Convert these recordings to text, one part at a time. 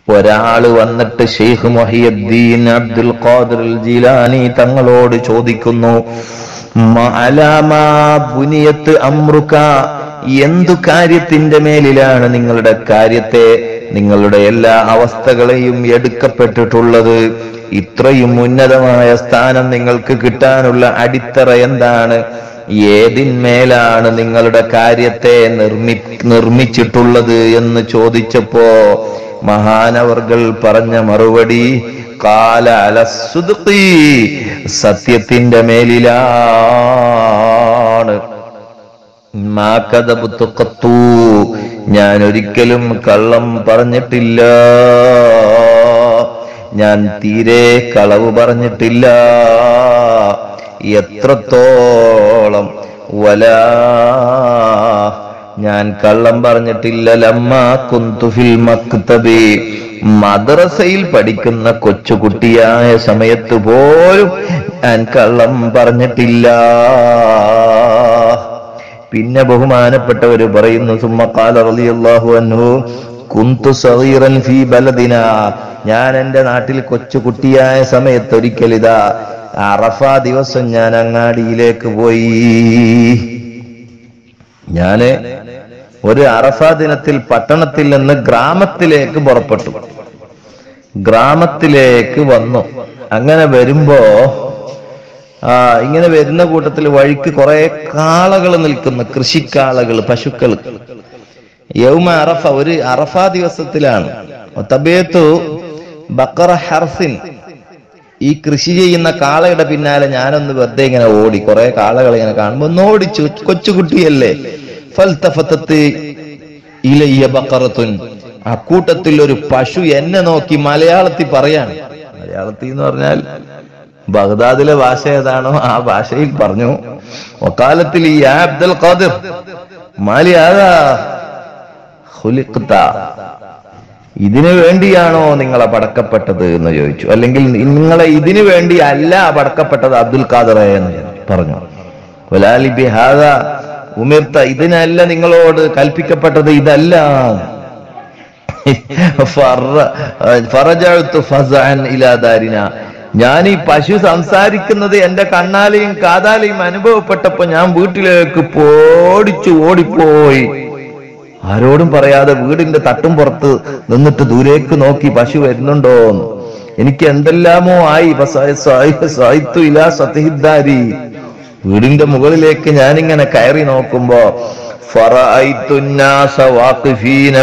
ഒരാള് വന്നിട്ട് ഷെയ്ഖ് മൊഹിയുദ്ദീൻ അബ്ദുൽ ഖാദിർ ജീലാനി തങ്ങളോട് ചോദിക്കുന്നു "മ അലാമാ ബുനിയത്ത് അമ്രുക എന്തു കാര്യത്തിന്റെ മേലിലാണ് നിങ്ങളുടെ കാര്യത്തെ നിങ്ങളുടെ എല്ലാ അവസ്ഥകളെയും എടുക്കപ്പെട്ടിട്ടുള്ളത് ഇത്രയും ഉന്നതമായ സ്ഥാനം നിങ്ങൾക്ക് കിട്ടാനുള്ള അടിത്തറ എന്താണ് ഏതിന്മേലാണ് നിങ്ങളുടെ കാര്യത്തെ നിർമ്മി നിർമ്മിച്ചിട്ടുള്ളത് എന്ന് ചോദിച്ചപ്പോ മഹാനവർകൾ പറഞ്ഞ മറുപടി കാല അലസുദി സത്യത്തിന്റെ മേലിലാണ് മാക്കഥബുത്തു കത്തു ഞാൻ ഒരിക്കലും കള്ളം പറഞ്ഞിട്ടില്ല ഞാൻ തീരെ കളവ് പറഞ്ഞിട്ടില്ല എത്രത്തോളം വലാ ഞാൻ കള്ളം പറഞ്ഞിട്ടില്ല ലമ്മ കുന്തുഫിൽ മക്തബി മദ്രസയിൽ പഠിക്കുന്ന കൊച്ചുകുട്ടിയായ സമയത്ത് പോലും ഞാൻ കള്ളം പറഞ്ഞിട്ടില്ല പിന്നെ ബഹുമാനപ്പെട്ടവര് പറയുന്നു സുമ്മക്കാല റളിയല്ലാഹു അൻഹു കുന്തു സഗീറൻ ഫീ ബലദിന ഞാൻ എന്റെ നാട്ടിൽ കൊച്ചുകുട്ടിയായ സമയത്ത് ഒരിക്കൽ ഇതാ അറഫ ദിവസം ഞാൻ അങ്ങാടിയിലേക്ക് പോയി ഞാന് ഒരു അറഫ ദിനത്തിൽ പട്ടണത്തിൽ നിന്ന് ഗ്രാമത്തിലേക്ക് പുറപ്പെട്ടു ഗ്രാമത്തിലേക്ക് വന്നു അങ്ങനെ വരുമ്പോ ആ ഇങ്ങനെ വരുന്ന കൂട്ടത്തിൽ വഴിക്ക് കുറെ കാളകൾ നിൽക്കുന്നു കൃഷിക്കാളകൾ പശുക്കൾ യൗമ അറഫ ഒരു അറഫ ദിവസത്തിലാണ് തബേത്തു ബക്കറ ഹർസിൻ ഈ കൃഷി ചെയ്യുന്ന കാളയുടെ പിന്നാലെ ഞാനൊന്ന് വെറുതെ ഇങ്ങനെ ഓടി കുറെ കാളകൾ ഇങ്ങനെ കാണുമ്പോ ഒന്ന് ഓടിച്ചു കൊച്ചുകുട്ടിയല്ലേ ഫൽത്തഫത്തത്ത് ഇലയ്യ ബക്കറത്തുൻ ആ കൂട്ടത്തിൽ ഒരു പശു എന്നെ നോക്കി മലയാളത്തിൽ പറയാണ് മലയാളത്തിൽ എന്ന് പറഞ്ഞാൽ ബഗ്ദാദിലെ ഭാഷ ഏതാണോ ആ ഭാഷയിൽ പറഞ്ഞു ഒക്കാലത്തിൽ ഈ യാ അബ്ദുൽ ഖാദിർ മാലി ആദാ ഖുലിഖ്ത ഇതിനു വേണ്ടിയാണോ നിങ്ങളെ പടക്കപ്പെട്ടത് എന്ന് ചോദിച്ചു അല്ലെങ്കിൽ നിങ്ങളെ ഇതിനു വേണ്ടി അല്ല പടക്കപ്പെട്ടത് അബ്ദുൽ ഖാദർ എന്ന് പറഞ്ഞു വലാലി ബിഹാദ ഉമിർത്ത ഇതിനല്ല നിങ്ങളോട് കൽപ്പിക്കപ്പെട്ടത് ഇതല്ല ഫറ- ഫറജഅ്തു ഫസഅൻ ഇലാ ദാരിന ഞാൻ ഈ പശു സംസാരിക്കുന്നത് എന്റെ കണ്ണാലെയും കാതാലെയും അനുഭവപ്പെട്ടപ്പോ ഞാൻ വീട്ടിലേക്ക് പോടിച്ചു ഓടിപ്പോയി ആരോടും പറയാതെ വീടിന്റെ തട്ടും പുറത്ത് നിന്നിട്ട് ദൂരേക്ക് നോക്കി പശു വരുന്നുണ്ടോ എന്ന് എനിക്ക് എന്തെല്ലാമോ ആയി ഫസ- സായി- സായിത്തു ഇലാ സത്യഹിദ്ദാരി വീടിന്റെ മുകളിലേക്ക് ഞാനിങ്ങനെ കയറി നോക്കുമ്പോ ഫറഅയ്തു الناس واقفين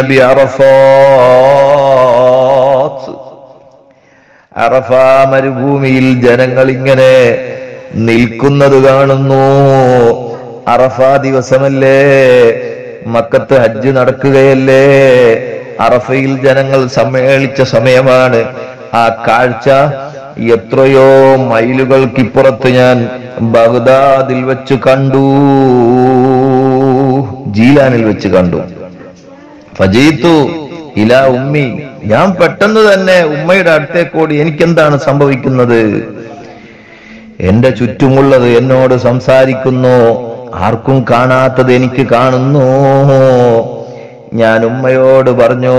بعرفات അറഫ മരുഭൂമിയിൽ ജനങ്ങൾ ഇങ്ങനെ നിൽക്കുന്നത് കാണുന്നു അറഫ ദിവസമല്ലേ മക്കത്ത് ഹജ്ജ് നടക്കുകയല്ലേ അറഫയിൽ ജനങ്ങൾ സമ്മേളിച്ച സമയമാണ് ആ കാഴ്ച എത്രയോ മൈലുകൾക്കിപ്പുറത്ത് ഞാൻ ബഗ്ദാദിൽ വെച്ച് കണ്ടു ജീലാനിൽ വെച്ച് കണ്ടു ഫജീത്തു ഇല ഉമ്മി ഞാൻ പെട്ടെന്ന് തന്നെ ഉമ്മയുടെ അടുത്തേക്കോടി എനിക്കെന്താണ് സംഭവിക്കുന്നത് എന്റെ ചുറ്റുമുള്ളത് എന്നോട് സംസാരിക്കുന്നു ആർക്കും കാണാത്തത് എനിക്ക് കാണുന്നു ഞാൻ ഉമ്മയോട് പറഞ്ഞു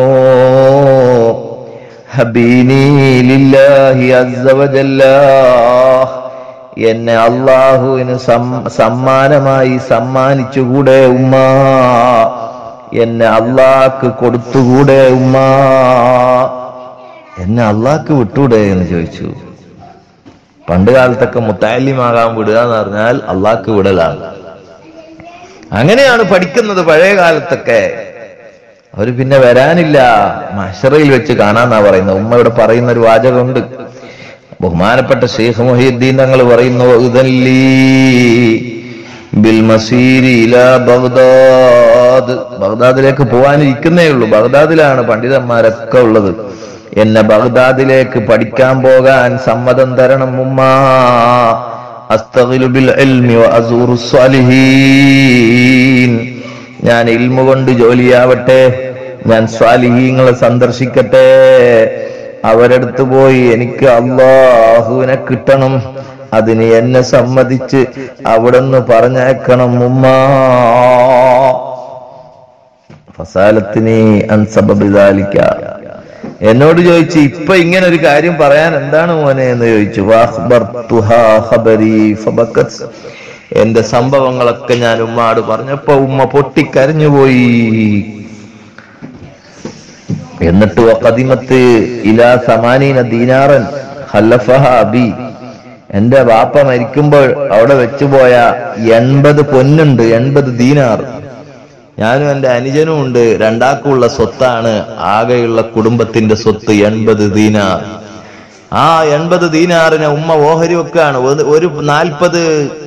ഹബീനി ലില്ലാഹി അസ്സ വജല്ല എന്നെ അള്ളാഹുവിന് സം- സമ്മാനമായി സമ്മാനിച്ചുകൂടെ ഉമ്മ എന്നെ അള്ളാഹ്ക്ക് കൊടുത്തുകൂടെ ഉമ്മ എന്നെ അള്ളാഹ്ക്ക് വിട്ടൂടെ എന്ന് ചോദിച്ചു പണ്ട് കാലത്തൊക്കെ മുത്താലിമാകാൻ വിടുക എന്ന് പറഞ്ഞാൽ അള്ളാഹ്ക്ക് വിടലാണ് അങ്ങനെയാണ് പഠിക്കുന്നത് പഴയ കാലത്തൊക്കെ അവര് പിന്നെ വരാനില്ല മഷറയിൽ വെച്ച് കാണാന്നാ പറയുന്നത് ഉമ്മ ഇവിടെ പറയുന്ന ഒരു വാചകമുണ്ട് ബഹുമാനപ്പെട്ട ഷെയ്ഖ് മൊഹീദ്ദീൻ തങ്ങൾ പറയുന്നു "ഉദല്ലീ ബിൽ മസീരി ഇലാ ബഗ്ദാദ് ബഗ്ദാദിലേക്ക് പോകാനിരിക്കുന്നേ ഉള്ളൂ ബഗ്ദാദിലാണ് പണ്ഡിതന്മാരൊക്കെ ഉള്ളത് എന്നെ ബഗ്ദാദിലേക്ക് പഠിക്കാൻ പോകാൻ സമ്മതം തരണം ഉമ്മ അസ്തഗ്ലു ബിൽ ഇൽമി വ അസൂറു സ്വാലിഹീൻ ഞാൻ ഇൽമു കൊണ്ട് ജോലിയാവട്ടെ ഞാൻ സ്വാലിഹീങ്ങളെ സന്ദർശിക്കട്ടെ അവരടുത്ത് പോയി എനിക്ക് അള്ളാഹുവിനെ കിട്ടണം അതിന് എന്നെ സമ്മതിച്ച് അവിടുന്ന് പറഞ്ഞേക്കണം ഉമ്മ ഫസാലത്തിനി അൻസബിദാലിക്ക എന്നോട് ചോദിച്ചു ഇപ്പൊ ഇങ്ങനെ ഒരു കാര്യം പറയാൻ എന്താണ് മോനെ എന്ന് ചോദിച്ചു വാഖ്ബർതുഹാ ഖബരി ഫബക്കത് എന്റെ സംഭവങ്ങളൊക്കെ ഞാൻ ഉമ്മാട് പറഞ്ഞപ്പോ ഉമ്മ പൊട്ടിക്കരഞ്ഞുപോയി എന്നിട്ട് വഖദിമത്ത് ഇലാ സമാനീന ദീനാറൻ ഖല്ലഫഹ അബി എന്റെ ബാപ്പ മരിക്കുമ്പോൾ അവിടെ വെച്ചുപോയ എൺപത് പൊന്നുണ്ട് എൺപത് ദീനാർ ഞാനും എന്റെ അനുജനും ഉണ്ട് രണ്ടാക്കുള്ള സ്വത്താണ് ആകെയുള്ള കുടുംബത്തിന്റെ സ്വത്ത് എൺപത് ദീനാർ ആ എൺപത് ദീനാറിനെ ഉമ്മ ഓഹരി വെക്കാണ് ഒരു- ഒരു നാൽപ്പത്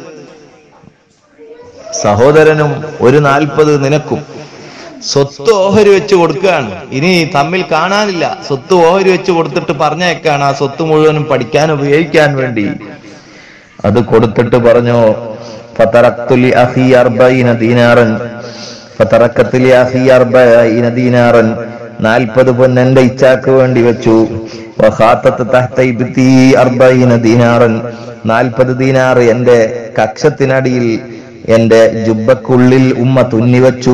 സഹോദരനും ഒരു നാൽപ്പത് നിനക്കും സ്വത്ത് ഓഹരി വെച്ച് കൊടുക്കുകയാണ് ഇനി തമ്മിൽ കാണാനില്ല സ്വത്ത് ഓഹരി വെച്ച് കൊടുത്തിട്ട് പറഞ്ഞേക്കാണ് ആ സ്വത്ത് മുഴുവനും പഠിക്കാൻ ഉപയോഗിക്കാൻ വേണ്ടി അത് കൊടുത്തിട്ട് പറഞ്ഞു ഫതറക്തുലി അഹി അർബൈന ദീനാറൻ ഫതറക്കത്തുലി അഹി അർബൈന ദീനാറൻ നാൽപ്പത് പൊന്ന് എന്റെ ഇച്ചാക്ക് വേണ്ടി വെച്ചു വഖാത്തത്ത് തഹ്ത ഇബ്തി അർബൈന ദീനാറൻ നാൽപ്പത് ദീനാർ എന്റെ കക്ഷത്തിനടിയിൽ എന്റെ ജുബക്കുള്ളിൽ ഉമ്മ തുന്നിവച്ചു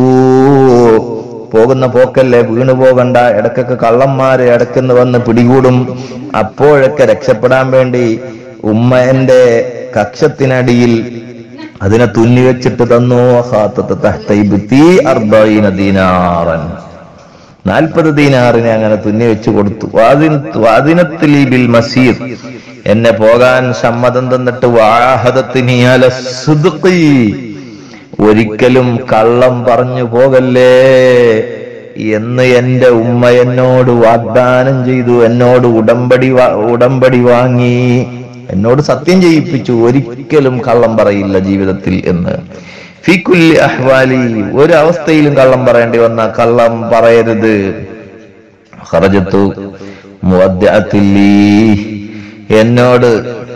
പോകുന്ന പോക്കല്ലേ വീണു പോകണ്ട ഇടക്കൊക്കെ കള്ളന്മാര് ഇടക്കുന്ന് വന്ന് പിടികൂടും അപ്പോഴൊക്കെ രക്ഷപ്പെടാൻ വേണ്ടി ഉമ്മ എന്റെ കക്ഷത്തിനടിയിൽ അതിനെ തുന്നിവെച്ചിട്ട് തന്നു ഹാത്തത്ത് തഹ്ത ഇബ്തി അർബഈന ദീനാറൻ നാൽപ്പത് ദീനാറിനെ അങ്ങനെ തുന്നി വെച്ച് കൊടുത്തു വാദിൻ- വാദിനത്തിൽ ഈ ബിൽ മസീർ എന്നെ പോകാൻ സമ്മതം തന്നിട്ട് വാഹദത്തിന് അല സുദ്ഖി. ഒരിക്കലും കള്ളം പറഞ്ഞു പോകല്ലേ എന്ന് എന്റെ ഉമ്മ എന്നോട് വാഗ്ദാനം ചെയ്തു എന്നോട് ഉടമ്പടി വാ- ഉടമ്പടി വാങ്ങി എന്നോട് സത്യം ചെയ്യിപ്പിച്ചു ഒരിക്കലും കള്ളം പറയില്ല ജീവിതത്തിൽ എന്ന് ഫിക്കുല്ലി അഹ്വാലി ഒരു അവസ്ഥയിലും കള്ളം പറയേണ്ടി വന്ന കള്ളം പറയരുത് ഖറജത്തു മുവദ്ദഅത്തില്ലി. എന്നോട്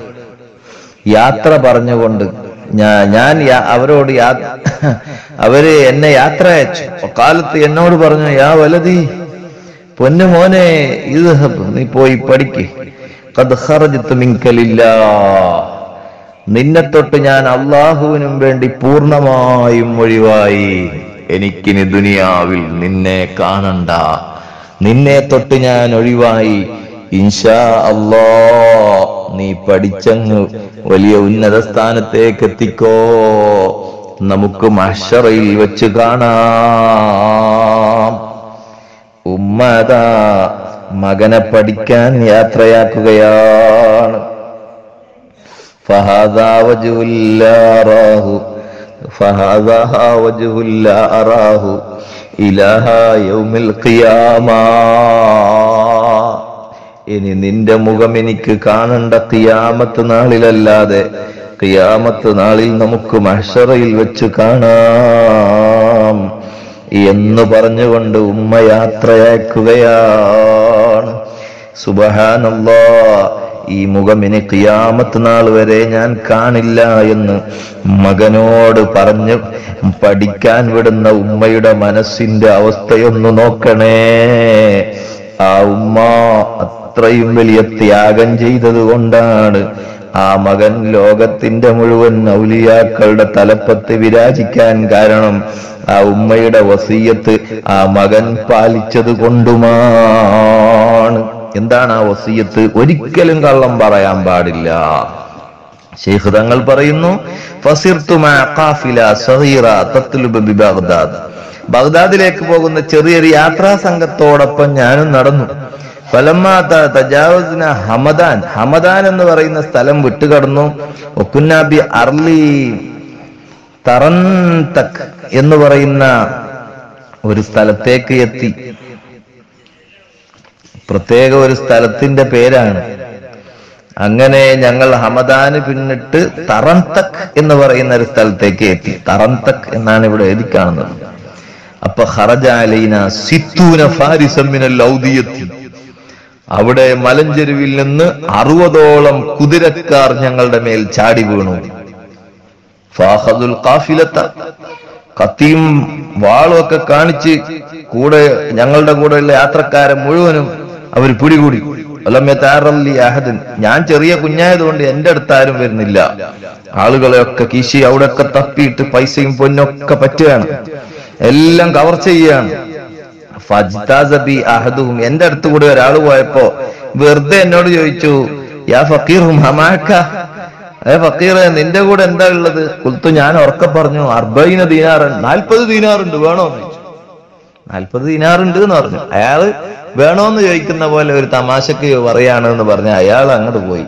യാത്ര പറഞ്ഞുകൊണ്ട് ഞാ- ഞാൻ യാ- അവരോട് യാ- അവര് എന്നെ യാത്ര അയച്ചു കാലത്ത് എന്നോട് പറഞ്ഞു യാ വലതി പൊന്നു മോനെ ഇത് നീ പോയി പഠിക്ക് കത് ഖറജത്ത് മിങ്കലില്ലാ നിന്നെ തൊട്ട് ഞാൻ അള്ളാഹുവിനും വേണ്ടി പൂർണ്ണമായും ഒഴിവായി എനിക്കിനി ദുനിയാവിൽ നിന്നെ കാണണ്ട നിന്നെ തൊട്ട് ഞാൻ ഒഴിവായി ഇൻഷാ അല്ലാ നീ പഠിച്ചങ്ങ് വലിയ ഉന്നത സ്ഥാനത്തേക്ക് എത്തിക്കോ നമുക്ക് മഷറയിൽ വെച്ച് കാണാം ഉമ്മതാ മകനെ പഠിക്കാൻ യാത്രയാക്കുകയാണ് فهذا وجه لا أراه فهذا وجه لا أراه إله يوم القيامة ഇനി നിന്റെ മുഖം എനിക്ക് കാണണ്ട കിയാമത്ത് നാളിലല്ലാതെ കിയാമത്ത് നാളിൽ നമുക്ക് മഹ്ഷറയിൽ വെച്ച് കാണാം എന്ന് പറഞ്ഞുകൊണ്ട് ഉമ്മ യാത്രയാക്കുകയാണ് സുബഹാനല്ലാ ഈ മുഖം ഇനി കിയാമത്ത് നാൾ വരെ ഞാൻ കാണില്ല എന്ന് മകനോട് പറഞ്ഞ് പഠിക്കാൻ വിടുന്ന ഉമ്മയുടെ മനസ്സിന്റെ അവസ്ഥയൊന്ന് നോക്കണേ ആ ഉമ്മ അത്രയും വലിയ ത്യാഗം ചെയ്തത് കൊണ്ടാണ് ആ മകൻ ലോകത്തിന്റെ മുഴുവൻ ഔലിയാക്കളുടെ തലപ്പത്ത് വിരാജിക്കാൻ കാരണം ആ ഉമ്മയുടെ വസീയത്ത് ആ മകൻ പാലിച്ചത് കൊണ്ടുമാണ് എന്താണ് ആ വസീയത്ത് ഒരിക്കലും കള്ളം പറയാൻ പാടില്ല ഷെയ്ഖ് തങ്ങൾ പറയുന്നു ഫസിർതു മാ ഖാഫില സഗീറ തത്ലുബ് ബി ബഗ്ദാദ് ബഗ്ദാദിലേക്ക് പോകുന്ന ചെറിയൊരു യാത്രാ സംഘത്തോടൊപ്പം ഞാനും നടന്നു ഫലമ്മ ത- തജാവസ്ന ഹമദാൻ ഹമദാൻ എന്ന് പറയുന്ന സ്ഥലം വിട്ടുകടന്നു ഒക്കുന്നാബി അർലി തറന്തക് എന്ന് പറയുന്ന ഒരു സ്ഥലത്തേക്ക് എത്തി പ്രത്യേക ഒരു സ്ഥലത്തിന്റെ പേരാണ് അങ്ങനെ ഞങ്ങൾ ഹമദാന് പിന്നിട്ട് തറന്തക് എന്ന് പറയുന്ന ഒരു സ്ഥലത്തേക്ക് എത്തി തറന്തക് എന്നാണ് ഇവിടെ എഴുതി കാണുന്നത് അപ്പൊ ഹറജാലീന സിത്തൂന ഫാരിസമ്മിനൽ ഔദിയത്തി അവിടെ മലഞ്ചെരുവിൽ നിന്ന് അറുപതോളം കുതിരക്കാർ ഞങ്ങളുടെ മേൽ ചാടി വീണു ഫാഹദുൽ കാഫിലത്ത കത്തിയും വാളും ഒക്കെ കാണിച്ച് കൂടെ ഞങ്ങളുടെ കൂടെയുള്ള യാത്രക്കാരെ മുഴുവനും അവർ പിടികൂടി വലം യതാറല്ലി അഹദൻ ഞാൻ ചെറിയ കുഞ്ഞായതുകൊണ്ട് എന്റെ അടുത്ത് ആരും വരുന്നില്ല ആളുകളെയൊക്കെ കീശി അവിടെയൊക്കെ തപ്പിയിട്ട് പൈസയും പൊന്നൊക്കെ പറ്റുകയാണ് എല്ലാം കവർ ചെയ്യുകയാണ് ഫജ്താസ ബി അഹദുഹും എന്റെ അടുത്ത് കൂടി ഒരാൾ പോയപ്പോ വെറുതെ എന്നോട് ചോദിച്ചു യാ ഫക്കീർ ഹമാക്ക ഏ ഫക്കീറെ നിന്റെ കൂടെ എന്താ ഉള്ളത് കുൽത്തു ഞാൻ ഉറക്കെ പറഞ്ഞു അർബൈന ദീനാറ് നാൽപ്പത് ദീനാറുണ്ട് വേണോ എന്ന് ചോദിച്ചു നാൽപ്പത് ദീനാറുണ്ട് എന്ന് പറഞ്ഞു അയാള് വേണോന്ന് ചോദിക്കുന്ന പോലെ ഒരു തമാശക്ക് പറയാണ് എന്ന് പറഞ്ഞ അയാൾ അങ്ങോട്ട് പോയി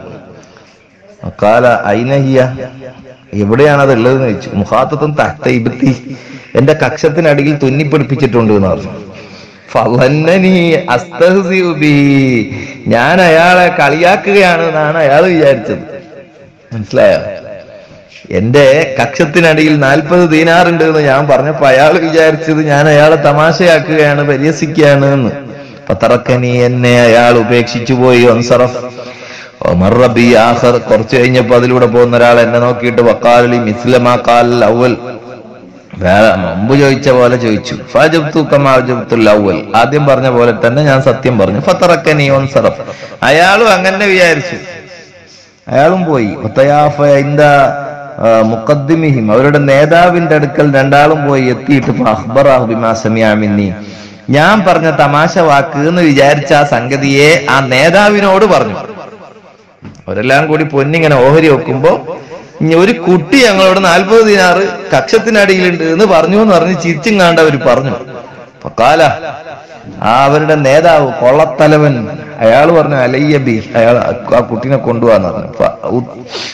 കാല ഐനഹിയ എവിടെയാണ് അത് ഉള്ളതെന്ന് ചോദിച്ചു മുഹാത്തത്തും തഹത്ത ഇബത്തി എന്റെ കക്ഷത്തിനടിയിൽ തുന്നിപ്പിടിപ്പിച്ചിട്ടുണ്ട് എന്ന് പറഞ്ഞു ഫളന്നനി അസ്തഹ്സിഉ ബിഹി. ഞാൻ അയാളെ കളിയാക്കുകയാണ് എന്നാണ് അയാൾ വിചാരിച്ചത് മനസ്സിലായോ എന്റെ കക്ഷത്തിനടിയിൽ നാൽപ്പത് ദീനാറുണ്ട് എന്ന് ഞാൻ പറഞ്ഞപ്പോ അയാൾ വിചാരിച്ചത് ഞാൻ അയാളെ തമാശയാക്കുകയാണ് പരിഹസിക്കുകയാണ് എന്ന് പത്തറക്കനി എന്നെ അയാൾ ഉപേക്ഷിച്ചു പോയി ഒൻസറഫ് ഒമർ റബി ആഹർ കുറച്ചു കഴിഞ്ഞപ്പോ അതിലൂടെ പോകുന്ന ഒരാൾ എന്നെ നോക്കിയിട്ട് വക്കാലി മിസ്ലമാ കാൽ അവൽ വേറെ മുമ്പ് ചോദിച്ച പോലെ ചോദിച്ചു ഫാജബ്തു കമാ വജബ്തുൽ അവൽ ആദ്യം പറഞ്ഞ പോലെ തന്നെ ഞാൻ സത്യം പറഞ്ഞു ഫത്തറക്കനി ഒൻസറഫ് അയാളും അങ്ങനെ വിചാരിച്ചു അയാളും പോയി ഒത്തയാഫ ഇന്ത മുഖദ്ദിമിഹിം അവരുടെ നേതാവിന്റെ അടുക്കൽ രണ്ടാളും പോയി എത്തിയിട്ട് അഖ്ബറാഹു ബിമാ സമിഅ മിന്നി ഞാൻ പറഞ്ഞ തമാശ വാക്ക് എന്ന് വിചാരിച്ച ആ സംഗതിയെ ആ നേതാവിനോട് പറഞ്ഞു അവരെല്ലാം കൂടി പൊന്നിങ്ങനെ ഓഹരി വെക്കുമ്പോ ഇനി ഒരു കുട്ടി ഞങ്ങളോട് നാൽപ്പത് ദിനാറ് കക്ഷത്തിനടിയിലുണ്ട് എന്ന് പറഞ്ഞു എന്ന് പറഞ്ഞ് ചിരിച്ചും കാണ്ട് അവര് പറഞ്ഞു കാല ആ അവരുടെ നേതാവ് കൊള്ളത്തലവൻ അയാൾ പറഞ്ഞു അലയ്യബി അയാൾ ആ കുട്ടീനെ കൊണ്ടുപോകാന്ന് പറഞ്ഞു ഫ- ഉ-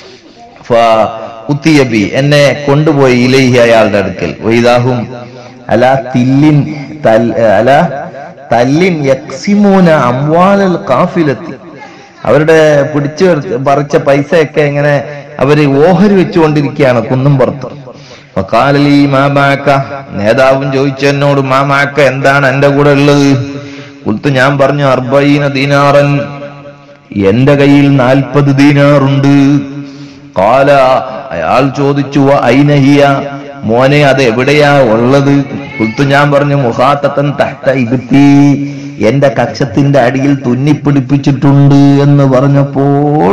ഫ- ഉത്തിയബി എന്നെ കൊണ്ടുപോയി ഇലൈഹി അയാളുടെ അടുക്കൽ വൈദാഹും അല തില്ലിൻ തൽ- അല തല്ലിൻ യക്സിമൂന അംവാലൽ കാഫിലത്തി അവരുടെ പിടിച്ചു പറി- പറിച്ച പൈസയൊക്കെ ഇങ്ങനെ അവര് ഓഹരി വെച്ചുകൊണ്ടിരിക്കുകയാണ് കുന്നും പുറത്ത് വക്കാലലി മാമാക്ക നേതാവും ചോദിച്ചു എന്നോട് മാമാക്ക എന്താണ് എന്റെ കൂടെ ഉള്ളത് കുൽത്ത് ഞാൻ പറഞ്ഞു അർബൈന ദീനാറൻ എന്റെ കയ്യിൽ നാൽപ്പത് ദീനാറുണ്ട് കാല അയാൾ ചോദിച്ചു "വ ഐനഹിയ മോനെ അത് എവിടെയാ ഉള്ളത് കുൽത്തു ഞാൻ പറഞ്ഞു മുഹാത്തത്തൻ തഹ്ത ഇബിത്തി എന്റെ കക്ഷത്തിന്റെ അടിയിൽ തുന്നിപ്പിടിപ്പിച്ചിട്ടുണ്ട് എന്ന് പറഞ്ഞപ്പോൾ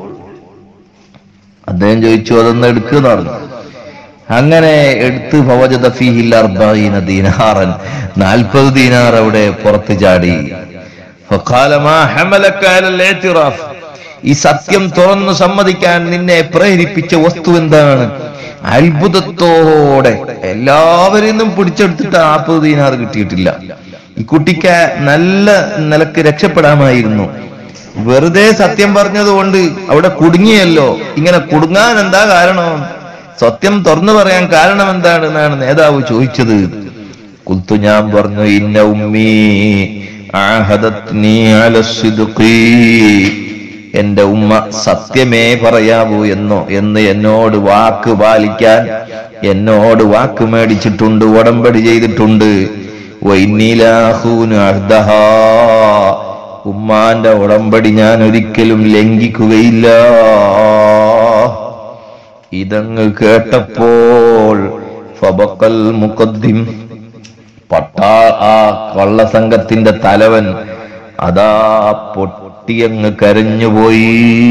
അദ്ദേഹം ചോദിച്ചു അതൊന്ന് എടുക്കുന്ന പറഞ്ഞു അങ്ങനെ എടുത്ത് ഫവജദ ഫീഹിൽ അർബഈന ദീനാറൻ നാൽപ്പത് ദീനാർ അവിടെ പുറത്ത് ചാടി ഫഖാല മാ ഹമലക അലൽ ഇഅ്തിറാഫ് ഈ സത്യം തുറന്നു സമ്മതിക്കാൻ നിന്നെ പ്രേരിപ്പിച്ച വസ്തു എന്താണ് അത്ഭുതത്തോടെ എല്ലാവരിൽ നിന്നും പിടിച്ചെടുത്തിട്ട് നാൽപ്പത് ദീനാർ കിട്ടിയിട്ടില്ല ഈ കുട്ടിക്ക് നല്ല നിലക്ക് രക്ഷപ്പെടാമായിരുന്നു വെറുതെ സത്യം പറഞ്ഞതുകൊണ്ട് അവിടെ കുടുങ്ങിയല്ലോ ഇങ്ങനെ കുടുങ്ങാൻ എന്താ കാരണം സത്യം തുറന്നു പറയാൻ കാരണം എന്താണ് എന്നാണ് നേതാവ് ചോദിച്ചത് കുൽത്തു ഞാൻ പറഞ്ഞു ഇന്ന ഉമ്മി ആഹദത്നി അല സിദ്ഖി എന്റെ ഉമ്മ സത്യമേ പറയാവൂ എന്നോ എന്ന് എന്നോട് വാക്ക് പാലിക്കാൻ എന്നോട് വാക്ക് മേടിച്ചിട്ടുണ്ട് ഉടമ്പടി ചെയ്തിട്ടുണ്ട് വൈന്നീലാഹൂന് അഹ്ദഹാ ഉമ്മാന്റെ ഉടമ്പടി ഞാൻ ഒരിക്കലും ലംഘിക്കുകയില്ല ഇതങ്ങ് കേട്ടപ്പോൾ ഫബക്കൽ മുഖദ്ദിം പട്ടാ ആ കള്ളസംഘത്തിന്റെ തലവൻ അതാ പൊട്ടിയങ്ങ് കരഞ്ഞുപോയി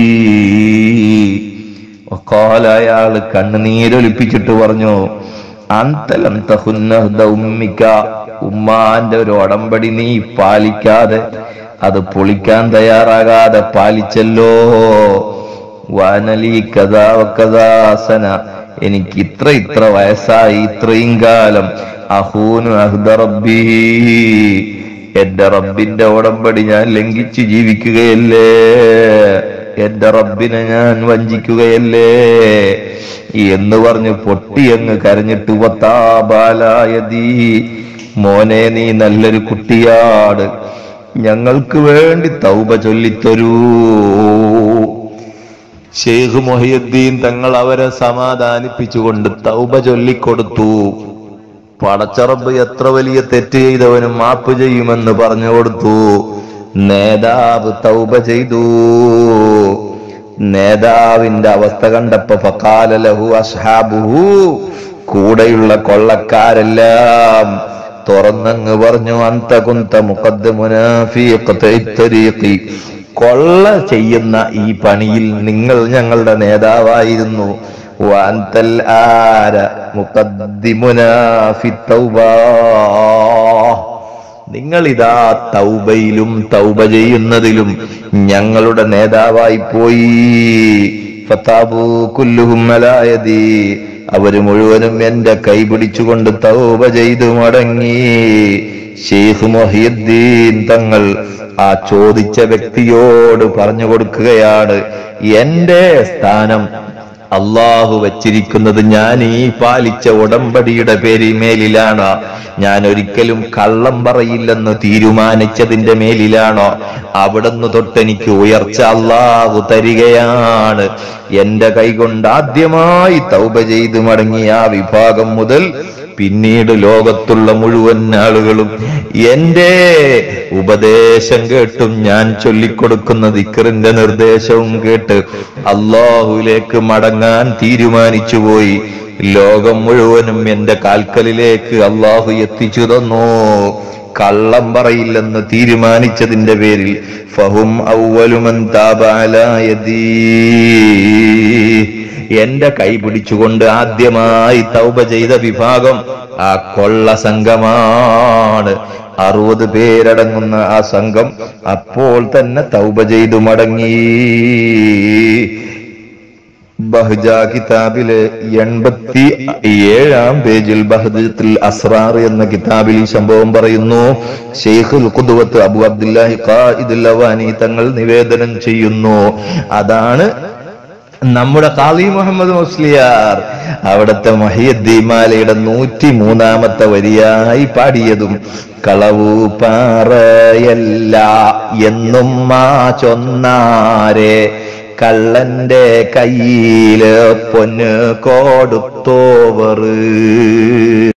ഒക്കാല അയാള് കണ്ണുനീരൊലിപ്പിച്ചിട്ട് പറഞ്ഞു അന്തലം തഹുന്നഹ്ദ ഉമ്മിക്ക ഉമ്മാന്റെ ഒരു ഉടമ്പടി നീ പാലിക്കാതെ അത് പൊളിക്കാൻ തയ്യാറാകാതെ പാലിച്ചല്ലോ വാനലി കഥാ കഥാസന എനിക്ക് ഇത്ര ഇത്ര വയസ്സായി ഇത്രയും കാലം അഹൂനു അഹ്ദ റബ്ബി എന്റെ റബ്ബിന്റെ ഉടമ്പടി ഞാൻ ലംഘിച്ച് ജീവിക്കുകയല്ലേ എന്റെ റബ്ബിനെ ഞാൻ വഞ്ചിക്കുകയല്ലേ എന്ന് പറഞ്ഞ് പൊട്ടിയങ്ങ് കരഞ്ഞിട്ട് വത്താബാലായതീ മോനെ നീ നല്ലൊരു കുട്ടിയാട് ഞങ്ങൾക്ക് വേണ്ടി തൗബ ചൊല്ലിത്തരൂ ഷെയ്ഖ് മൊഹിയുദ്ദീൻ തങ്ങൾ അവരെ സമാധാനിപ്പിച്ചുകൊണ്ട് തൗബ ചൊല്ലിക്കൊടുത്തു പടച്ചറബ് എത്ര വലിയ തെറ്റ് ചെയ്തവനും മാപ്പ് ചെയ്യുമെന്ന് പറഞ്ഞു കൊടുത്തു നേതാവ് തൗബ ചെയ്തു നേതാവിന്റെ അവസ്ഥ കണ്ടപ്പോ ഫക്കാല ലഹു അസ്ഹാബുഹു കൂടെയുള്ള കൊള്ളക്കാരെല്ലാം തുറന്നങ്ങ് പറഞ്ഞു അന്ത കുന്ത മുഖദ്ദമുനാഫി കൊള്ള ചെയ്യുന്ന ഈ പണിയിൽ നിങ്ങൾ ഞങ്ങളുടെ നേതാവായിരുന്നു വാന്തൽ ആര മുഖദ്ദിമുനാഫി തൗബ നിങ്ങൾ ഇതാ തൗബയിലും തൗബ ചെയ്യുന്നതിലും ഞങ്ങളുടെ നേതാവായി പോയി ഫത്താബു കുല്ലുഹും അലായതി അവര് മുഴുവനും എന്റെ കൈ പിടിച്ചുകൊണ്ട് തൗബ ചെയ്തു മടങ്ങി ഷെയ്ഖ് മൊഹിയുദ്ദീൻ തങ്ങൾ ആ ചോദിച്ച വ്യക്തിയോട് പറഞ്ഞു കൊടുക്കുകയാണ് എന്റെ സ്ഥാനം അള്ളാഹു വച്ചിരിക്കുന്നത് ഞാൻ ഈ പാലിച്ച ഉടമ്പടിയുടെ പേരിൽ മേലിലാണോ ഞാൻ ഒരിക്കലും കള്ളം പറയില്ലെന്ന് തീരുമാനിച്ചതിന്റെ മേലിലാണോ അവിടുന്ന് തൊട്ടെനിക്ക് ഉയർച്ച അള്ളാഹു തരികയാണ് എന്റെ കൈകൊണ്ട് ആദ്യമായി തൗബ ചെയ്ത് മടങ്ങിയ ആ വിഭാഗം മുതൽ പിന്നീട് ലോകത്തുള്ള മുഴുവൻ ആളുകളും എന്റെ ഉപദേശം കേട്ടും ഞാൻ ചൊല്ലിക്കൊടുക്കുന്ന ദിക്കറിന്റെ നിർദ്ദേശവും കേട്ട് അള്ളാഹുലേക്ക് മടങ്ങാൻ തീരുമാനിച്ചുപോയി ലോകം മുഴുവനും എന്റെ കാൽക്കലിലേക്ക് അള്ളാഹു എത്തിച്ചു തന്നു കള്ളം പറയില്ലെന്ന് തീരുമാനിച്ചതിന്റെ പേരിൽ ഫഹും ഔവലുമൻ താപാലായതീ എന്റെ കൈ പിടിച്ചുകൊണ്ട് ആദ്യമായി തൗബ ചെയ്ത വിഭാഗം ആ കൊള്ള സംഘമാണ് അറുപത് പേരടങ്ങുന്ന ആ സംഘം അപ്പോൾ തന്നെ തൗബ ചെയ്തു മടങ്ങി ബഹ്ജ കിതാബിലെ എൺപത്തി ഏഴാം പേജിൽ ബഹജത്തിൽ അസ്രാർ എന്ന കിതാബിൽ ഈ സംഭവം പറയുന്നു ഷെയ്ഖുൽ ഖുദ്വത്ത് അബു അബ്ദുല്ലാഹി ഖായിദുൽ ലവാനി തങ്ങൾ നിവേദനം ചെയ്യുന്നു അതാണ് നമ്മുടെ കാളി മുഹമ്മദ് മുസ്ലിയാർ അവിടുത്തെ മഹിയദ്ദീമാലയുടെ നൂറ്റി മൂന്നാമത്തെ വരിയായി പാടിയതും കളവു പാറയല്ല എന്നും മാ ചൊന്നാരെ കള്ളന്റെ കയ്യില് പൊന്ന് കൊടുത്തോവറ്